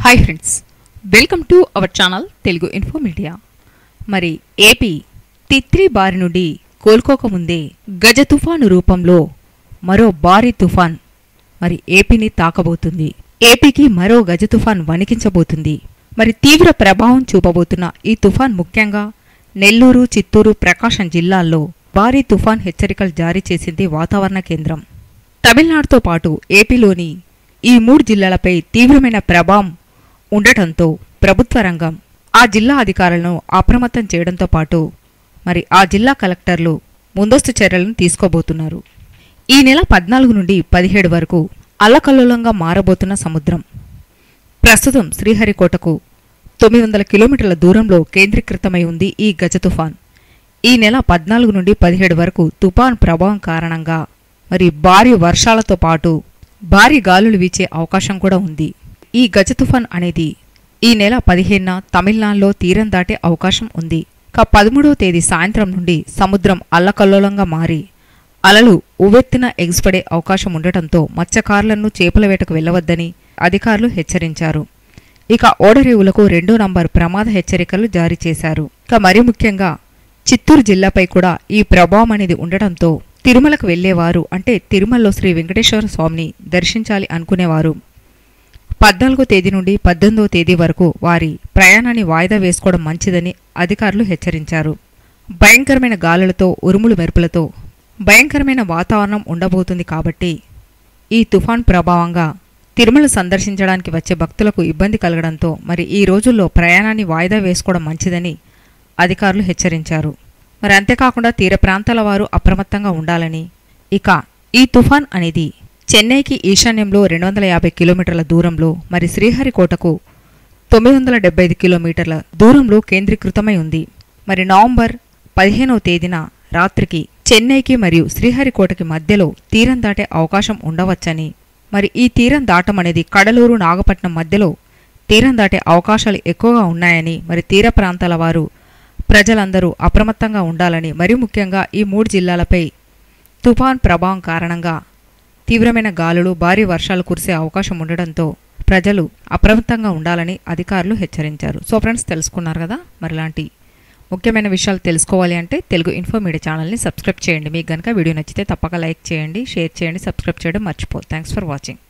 hi friends welcome to our channel Telugu info media మరి AP Titli బారి నుండి కోలుకోకముందే గజ తుఫాను రూపంలో మరో భారీ తుఫాన్ మరి ఏపీని తాకబోతుంది ఏపీకి మరో గజ తుఫాన్ వణికించబోతుంది మరి తీవ్ర ప్రభావం చూపబోతున్న ఈ తుఫాన్ ముఖ్యంగా నెల్లూరు చిత్తూరు ప్రకాశం జిల్లాల్లో భారీ తుఫాన్ హెచ్చరికలు జారీ చేసింది వాతావరణ కేంద్రం తమిళనాడుతో పాటు ఏపీలోని ఈ మూడు జిల్లాలపై తీవ్రమైన ప్రభావం ఉండటంతో ప్రభుత్వ రంగం ఆ జిల్లా అధికారులను అప్రమత్తం చేయడంతో పాటు మరి ఆ జిల్లా కలెక్టర్లు ముందస్తు చర్యలను తీసుకోబోతున్నారు ఈ నెల పద్నాలుగు నుండి పదిహేడు వరకు అల్లకల్లోలంగా మారబోతున్న సముద్రం ప్రస్తుతం శ్రీహరికోటకు తొమ్మిది వందల కిలోమీటర్ల దూరంలో కేంద్రీకృతమై ఉంది ఈ గజ తుఫాన్ ఈ నెల పద్నాలుగు నుండి పదిహేడు వరకు తుఫాన్ ప్రభావం కారణంగా మరి భారీ వర్షాలతో పాటు భారీ గాలులు వీచే అవకాశం కూడా ఉంది ఈ గజ తుఫాన్ అనేది ఈ నెల పదిహేనున తమిళనాడులో తీరం దాటే అవకాశం ఉంది క పదమూడవ తేదీ సాయంత్రం నుండి సముద్రం అల్లకల్లోలంగా మారి అలలు ఉవ్వెత్తున ఎగిసిపడే అవకాశం ఉండటంతో మత్స్యకారులను చేపల వేటకు వెళ్లవద్దని అధికారులు హెచ్చరించారు ఇక ఓడరేవులకు రెండో నంబర్ ప్రమాద హెచ్చరికలు జారీ చేశారు ఇక మరీ ముఖ్యంగా చిత్తూరు జిల్లాపై కూడా ఈ ప్రభావం అనేది ఉండటంతో తిరుమలకు వెళ్లేవారు అంటే తిరుమలలో శ్రీ వెంకటేశ్వర స్వామిని దర్శించాలి అనుకునేవారు పద్నాలుగో తేదీ నుండి పద్దెనిమిదవ తేదీ వరకు వారి ప్రయాణాన్ని వాయిదా వేసుకోవడం మంచిదని అధికారులు హెచ్చరించారు భయంకరమైన గాలులతో ఉరుములు మెరుపులతో భయంకరమైన వాతావరణం ఉండబోతుంది కాబట్టి ఈ తుఫాన్ ప్రభావంగా తిరుమల సందర్శించడానికి వచ్చే భక్తులకు ఇబ్బంది కలగడంతో మరి ఈ రోజుల్లో ప్రయాణాన్ని వాయిదా వేసుకోవడం మంచిదని అధికారులు హెచ్చరించారు మరి అంతేకాకుండా తీర ప్రాంతాల వారు అప్రమత్తంగా ఉండాలని ఇక ఈ తుఫాన్ అనేది చెన్నైకి ఈశాన్యంలో రెండు వందల యాభై కిలోమీటర్ల దూరంలో మరి శ్రీహరికోటకు తొమ్మిది వందల డెబ్బై ఐదు కిలోమీటర్ల దూరంలో కేంద్రీకృతమై ఉంది మరి నవంబర్ పదిహేనవ తేదీన రాత్రికి చెన్నైకి మరియు శ్రీహరికోటకి మధ్యలో తీరం దాటే అవకాశం ఉండవచ్చని మరి ఈ తీరం దాటం అనేది కడలూరు నాగపట్నం మధ్యలో తీరం దాటే అవకాశాలు ఎక్కువగా ఉన్నాయని మరి తీర ప్రాంతాల వారు ప్రజలందరూ అప్రమత్తంగా ఉండాలని మరి ముఖ్యంగా ఈ మూడు జిల్లాలపై తుఫాన్ ప్రభావం కారణంగా తీవ్రమైన గాలులు భారీ వర్షాలు కురిసే అవకాశం ఉండడంతో ప్రజలు అప్రమత్తంగా ఉండాలని అధికారులు హెచ్చరించారు సో ఫ్రెండ్స్ తెలుసుకున్నారు కదా మరి ఇలాంటి ముఖ్యమైన విషయాలు తెలుసుకోవాలి అంటే తెలుగు ఇన్ఫో మీడియా ఛానల్ని సబ్స్క్రైబ్ చేయండి మీకు కనుక వీడియో నచ్చితే తప్పక లైక్ చేయండి షేర్ చేయండి సబ్స్క్రైబ్ చేయడం మర్చిపో థ్యాంక్స్ ఫర్ వాచింగ్